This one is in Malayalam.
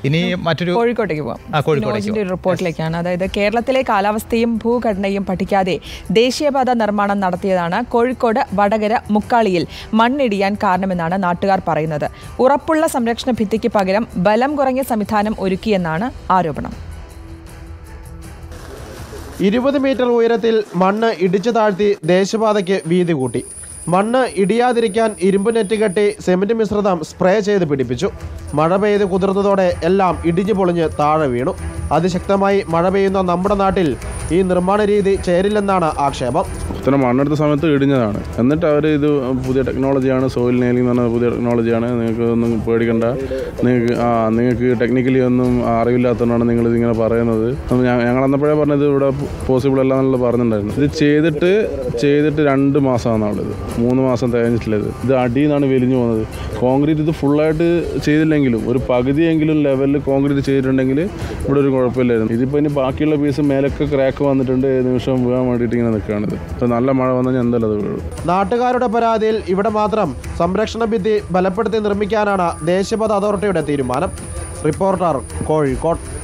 ഇനി മറ്റൊരു കോഴിക്കോട്ടേക്ക് പോകാം ആ, കോഴിക്കോട്ടേക്ക് വിനോദിന്റെ ഒരു റിപ്പോർട്ടിലേക്കാണ് അതായത് കേരളത്തിലെ കാലാവസ്ഥയും ഭൂഘടനയും പഠിക്കാതെ ദേശീയപാത നിർമ്മാണം നടത്തിയതാണ് കോഴിക്കോട് വടകര മുക്കാളിയിൽ മണ്ണിടിയാൻ കാരണമെന്നാണ് നാട്ടുകാർ പറയുന്നത് ഉറപ്പുള്ള സംരക്ഷണ ഭിത്തിക്ക് പകരം ബലം കുറഞ്ഞ സംവിധാനം ഒരുക്കിയെന്നാണ് ആരോപണം ഇരുപത് മീറ്റർ ഉയരത്തിൽ മണ്ണ് ഇടിച്ചു താഴ്ത്തി ദേശപാതയ്ക്ക് വീതി കൂട്ടി മണ്ണ് ഇടിയാതിരിക്കാൻ ഇരുമ്പ് നെറ്റ് കെട്ടി സിമന്റ് മിശ്രിതം സ്പ്രേ ചെയ്ത് പിടിപ്പിച്ചു മഴ പെയ്ത് കുതിർന്നതോടെ എല്ലാം ഇടിഞ്ഞു പൊളിഞ്ഞ് താഴെ വീണു അതിശക്തമായി മഴ പെയ്യുന്ന നമ്മുടെ നാട്ടിൽ ഈ നിർമ്മാണ രീതി ചേരില്ലെന്നാണ് ആക്ഷേപം ഇത്ര മണ്ണെടുത്ത സമയത്ത് ഇടിഞ്ഞതാണ് എന്നിട്ട് അവർ ഇത് പുതിയ ടെക്നോളജിയാണ് സോയിൽ നെയിലിംഗ് എന്ന് പറഞ്ഞ പുതിയ ടെക്നോളജിയാണ് നിങ്ങൾക്ക് ഒന്നും പേടിക്കണ്ട നിങ്ങൾക്ക് ആ നിങ്ങൾക്ക് ടെക്നിക്കലി ഒന്നും അറിവില്ലാത്തതുകൊണ്ടാണ് നിങ്ങൾ ഇതിങ്ങനെ പറയുന്നത് അപ്പോൾ ഞ- ഞങ്ങൾ അന്നപ്പോഴേ പറഞ്ഞത് ഇവിടെ പോസിബിൾ അല്ല എന്നുള്ളത് പറഞ്ഞിട്ടുണ്ടായിരുന്നു ഇത് ചെയ്തിട്ട് ചെയ്തിട്ട് രണ്ട് മാസമാണ് അവിടെ ഇത് മൂന്ന് മാസം തികഞ്ഞിട്ടില്ല ഇത് ഇത് അടിയിൽ നിന്നാണ് വലിഞ്ഞു പോകുന്നത് കോൺക്രീറ്റ് ഇത് ഫുള്ളായിട്ട് ചെയ്തില്ലെങ്കിലും ഒരു പകുതിയെങ്കിലും ലെവലിൽ കോൺക്രീറ്റ് ചെയ്തിട്ടുണ്ടെങ്കിൽ ഇവിടെ ഒരു കുഴപ്പമില്ലായിരുന്നു ഇതിപ്പോൾ ഇനി ബാക്കിയുള്ള പീസ് മേലൊക്കെ ക്രാക്ക് വന്നിട്ടുണ്ട് ഏത് നിമിഷം വീഴാൻ വേണ്ടിയിട്ട് ഇങ്ങനെ നിൽക്കുകയാണിത് അപ്പോൾ നല്ല മഴ വന്നാൽ ഞാൻ എന്തായാലും അത് വീഴും നാട്ടുകാരുടെ പരാതിയിൽ ഇവിടെ മാത്രം സംരക്ഷണ ഭിത്തി ബലപ്പെടുത്തി നിർമ്മിക്കാനാണ് ദേശീയപാത അതോറിറ്റിയുടെ തീരുമാനം റിപ്പോർട്ടർ കോഴിക്കോട്